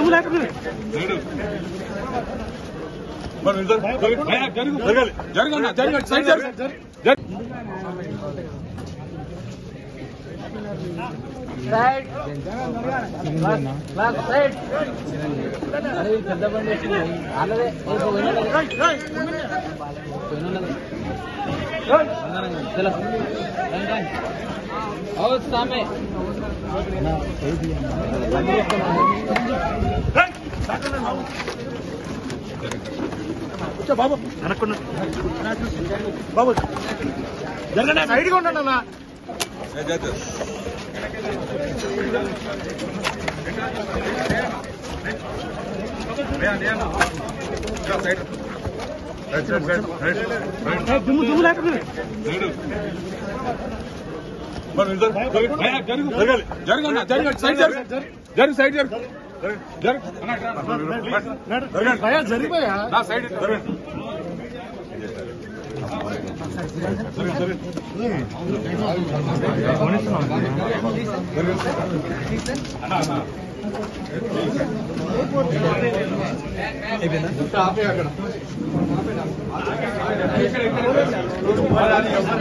మరి నిజం జరగ- భయ్యా, జరుగు. జరగాలి జరగండి జరగండి సైడ్ జరగ జరగ సైడ్ క్లాస్ సైడ్ అరే పెద్ద బండి వచ్చింది అలాగే తెలుసు అవును సామే బాబు వెనక్కున్నా బాబు జరగండి సైడ్గా ఉండండి అన్న దుమ్ము దుమ్ము లేకుండా మరి నిజం జరగ- భయ్యా, జరుగు. జరగండి జరగండి సైడ్ జరగ జరుగు సైడ్ జరుగు జరుగు అన్న, ఇట్రా అన్న. జరగండి. భయా జరిగిపోయా నా సైడ్ జరగండి